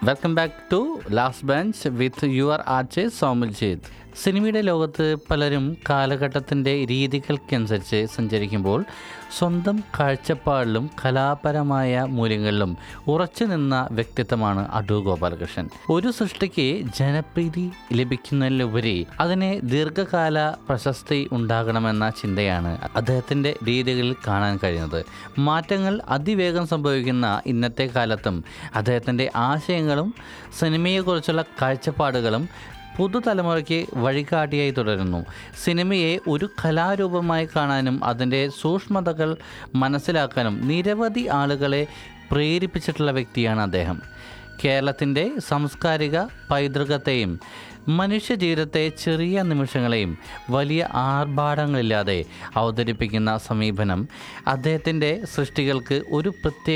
welcome back to last bench with your RJ Somaljith സിനിമയുടെ ലോകത്ത് പലരും കാലഘട്ടത്തിൻ്റെ രീതികൾക്കനുസരിച്ച് സഞ്ചരിക്കുമ്പോൾ സ്വന്തം കാഴ്ചപ്പാടിലും കലാപരമായ മൂല്യങ്ങളിലും ഉറച്ചു നിന്ന വ്യക്തിത്വമാണ് അടൂർ ഗോപാലകൃഷ്ണൻ ഒരു സൃഷ്ടിക്ക് ജനപ്രീതി ലഭിക്കുന്നതിലുപരി അതിനെ ദീർഘകാല പ്രശസ്തി ഉണ്ടാകണമെന്ന ചിന്തയാണ് അദ്ദേഹത്തിൻ്റെ രീതികളിൽ കാണാൻ കഴിയുന്നത് മാറ്റങ്ങൾ അതിവേഗം സംഭവിക്കുന്ന ഇന്നത്തെ കാലത്തും അദ്ദേഹത്തിൻ്റെ ആശയങ്ങളും സിനിമയെക്കുറിച്ചുള്ള കാഴ്ചപ്പാടുകളും പുതുതലമുറയ്ക്ക് വഴികാട്ടിയായി തുടരുന്നു സിനിമയെ ഒരു കലാരൂപമായി കാണാനും അതിൻ്റെ സൂക്ഷ്മതകൾ മനസ്സിലാക്കാനും നിരവധി ആളുകളെ പ്രേരിപ്പിച്ചിട്ടുള്ള വ്യക്തിയാണ് അദ്ദേഹം കേരളത്തിൻ്റെ സാംസ്കാരിക പൈതൃകത്തെയും മനുഷ്യജീവിതത്തെ ചെറിയ നിമിഷങ്ങളെയും വലിയ ആർഭാടങ്ങളില്ലാതെ അവതരിപ്പിക്കുന്ന സമീപനം അദ്ദേഹത്തിൻ്റെ സൃഷ്ടികൾക്ക് ഒരു പ്രത്യേക